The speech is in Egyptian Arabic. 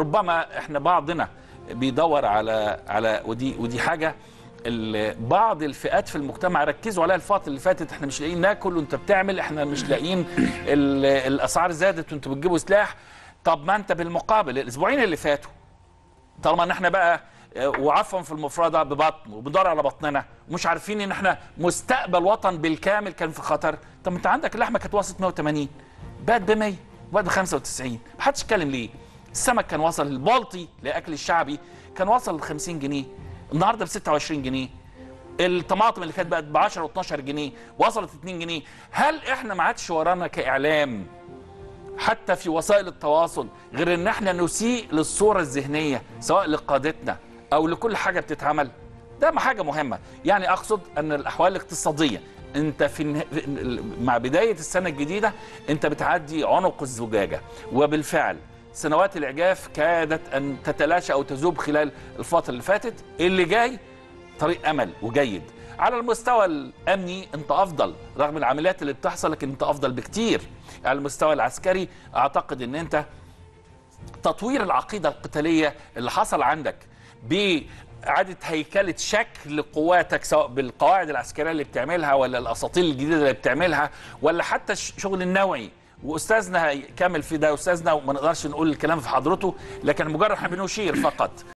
ربما احنا بعضنا بيدور على على ودي ودي حاجه ال- بعض الفئات في المجتمع ركزوا عليها الفتره اللي فاتت احنا مش لاقيين ناكل وانت بتعمل احنا مش لاقيين ال- الاسعار زادت وانتوا بتجيبوا سلاح طب ما انت بالمقابل الاسبوعين اللي فاتوا طالما ان احنا بقى آه، وعفوا في المفردة ببطن وبندور على بطننا ومش عارفين ان احنا مستقبل وطن بالكامل كان في خطر طب ما انت عندك اللحمه كانت وصلت 180 بقت ب 100 بقت ب 95 محدش اتكلم ليه السمك كان وصل البلطي لاكل الشعبي كان وصل ل 50 جنيه النهارده ب 26 جنيه الطماطم اللي كانت بقت ب 10 و12 جنيه وصلت 2 جنيه هل احنا ما عادش ورانا كاعلام حتى في وسائل التواصل غير ان احنا نسيء للصوره الذهنيه سواء لقادتنا او لكل حاجه بتتعمل ده ما حاجه مهمه يعني اقصد ان الاحوال الاقتصاديه انت في النها... في- مع بدايه السنه الجديده انت بتعدي عنق الزجاجه وبالفعل سنوات العجاف كادت ان تتلاشى او تذوب خلال الفتره اللي فاتت اللي جاي طريق امل وجيد على المستوى الامني انت افضل رغم العمليات اللي بتحصل لكن انت افضل بكتير على المستوى العسكري اعتقد ان انت تطوير العقيده القتاليه اللي حصل عندك بإعادة هيكلة شكل قواتك سواء بالقواعد العسكرية اللي بتعملها ولا الأساطيل الجديدة اللي بتعملها ولا حتى الشغل النوعي وأستاذنا هيكمل في ده أستاذنا وما نقدرش نقول الكلام في حضرته لكن مجرد احنا بنشير فقط